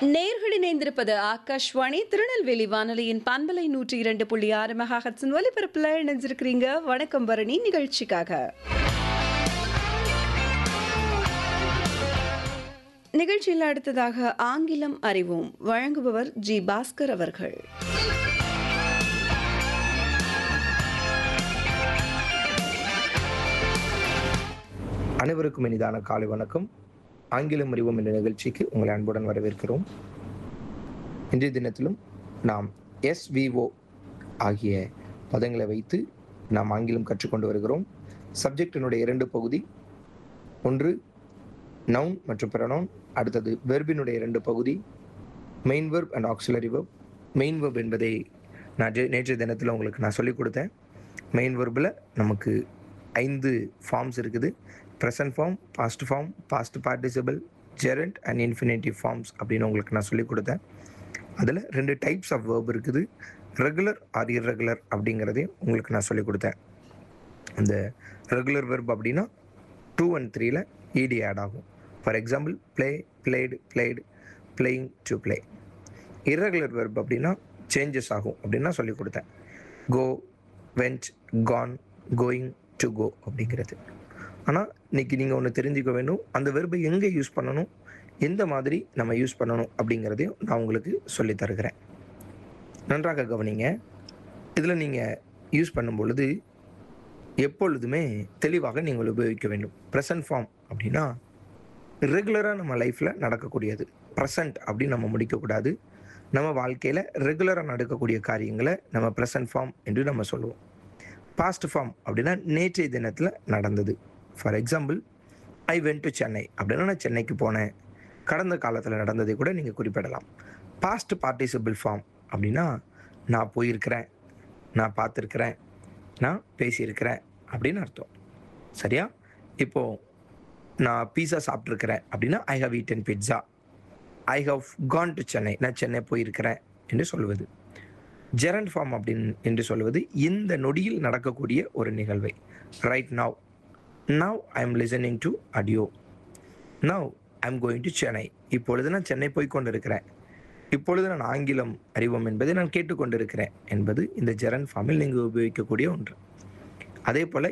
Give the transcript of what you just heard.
நேர்கள் இணைந்திருப்பது ஆகாஷ்வாணி திருநெல்வேலி வானொலியின் பண்பலை நூற்றி இரண்டு புள்ளி ஆறு மெகாஹட்ஸின் ஒலிபரப்பில் இணைஞ்சிருக்கிறீங்க வணக்கம் பரணி நிகழ்ச்சிக்காக நிகழ்ச்சியில் அடுத்ததாக ஆங்கிலம் அறிவோம் வழங்குபவர் ஜி பாஸ்கர் அவர்கள் அனைவருக்கும் இனிதான காலை வணக்கம் ஆங்கிலம் அறிவோம் என்ற நிகழ்ச்சிக்கு உங்களை அன்புடன் வரவேற்கிறோம் இன்றைய தினத்திலும் நாம் எஸ்விஓ ஆகிய பதங்களை வைத்து நாம் ஆங்கிலம் கற்றுக்கொண்டு வருகிறோம் சப்ஜெக்டினுடைய இரண்டு பகுதி ஒன்று நவுன் மற்றும் ப்ரனவுன் அடுத்தது வெர்பினுடைய இரண்டு பகுதி main verb and auxiliary verb main verb என்பதை நான் ஜெ- நேற்றைய தினத்தில் உங்களுக்கு நான் சொல்லிக் கொடுத்தேன் மெயின் வெர்பில் நமக்கு ஐந்து ஃபார்ம்ஸ் இருக்குது present form past form past participle gerund and infinitive forms அப்படின்னு உங்களுக்கு நான் சொல்லிக் கொடுத்தேன் அதில் ரெண்டு டைப்ஸ் ஆஃப் வேர்ப் இருக்குது ரெகுலர் ஆர் irregular அப்படிங்கிறதையும் உங்களுக்கு நான் சொல்லிக் கொடுத்தேன் இந்த ரெகுலர் வெர்ப் அப்படின்னா டூ அண்ட் த்ரீல இடி ஆட் ஆகும் for example play played played playing to play irregular verb அப்படின்னா சேஞ்சஸ் ஆகும் அப்படின்னு நான் சொல்லிக் கொடுத்தேன் go went gone going to go அப்படிங்கிறது ஆனால் இன்னைக்கு நீங்கள் ஒன்று தெரிஞ்சுக்க வேணும் அந்த வெர்பை எங்கே யூஸ் பண்ணணும் எந்த மாதிரி நம்ம யூஸ் பண்ணணும் அப்படிங்கிறதையும் நான் உங்களுக்கு சொல்லித் தருகிறேன் நன்றாக கவனிங்க இதில் நீங்கள் யூஸ் பண்ணும் பொழுது எப்பொழுதுமே தெளிவாக நீங்கள் உபயோகிக்க வேண்டும் ப்ரெசன்ட் ஃபார்ம் அப்படின்னா ரெகுலராக நம்ம லைஃப்பில் நடக்கக்கூடியது ப்ரெசன்ட் அப்படின்னு நம்ம முடிக்கக்கூடாது நம்ம வாழ்க்கையில் ரெகுலராக நடக்கக்கூடிய காரியங்களை நம்ம ப்ரெசன்ட் ஃபார்ம் என்று நம்ம சொல்லுவோம் பாஸ்ட் ஃபார்ம் அப்படின்னா நேற்றைய தினத்தில் நடந்தது for example I went to Chennai அப்படின்னா நான் சென்னைக்கு போனேன் கடந்த காலத்தில் நடந்ததை கூட நீங்கள் குறிப்பிடலாம் பாஸ்ட் பார்ட்டிசிபிள் ஃபார்ம் அப்படின்னா நான் போயிருக்கிறேன் நான் பார்த்துருக்கிறேன் நான் பேசியிருக்கிறேன் அப்படின்னு அர்த்தம் சரியா இப்போது நான் பீஸா சாப்பிட்ருக்கிறேன் அப்படின்னா I have eaten pizza I have gone to Chennai நான் சென்னை போயிருக்கிறேன் என்று சொல்வது ஜெரண்ட் ஃபார்ம் அப்படின்னு என்று சொல்வது இந்த நொடியில் நடக்கக்கூடிய ஒரு நிகழ்வை right now now I am listening to audio now I am going to Chennai இப்பொழுது நான் சென்னை போய் கொண்டிருக்கிறேன் இப்பொழுது நான் ஆங்கிலம் அறிவோம் என்பதை நான் கேட்டுக்கொண்டிருக்கிறேன் என்பது இந்த ஜெரன் ஃபார்மில் நீங்கள் உபயோகிக்கக்கூடிய ஒன்று அதே போல்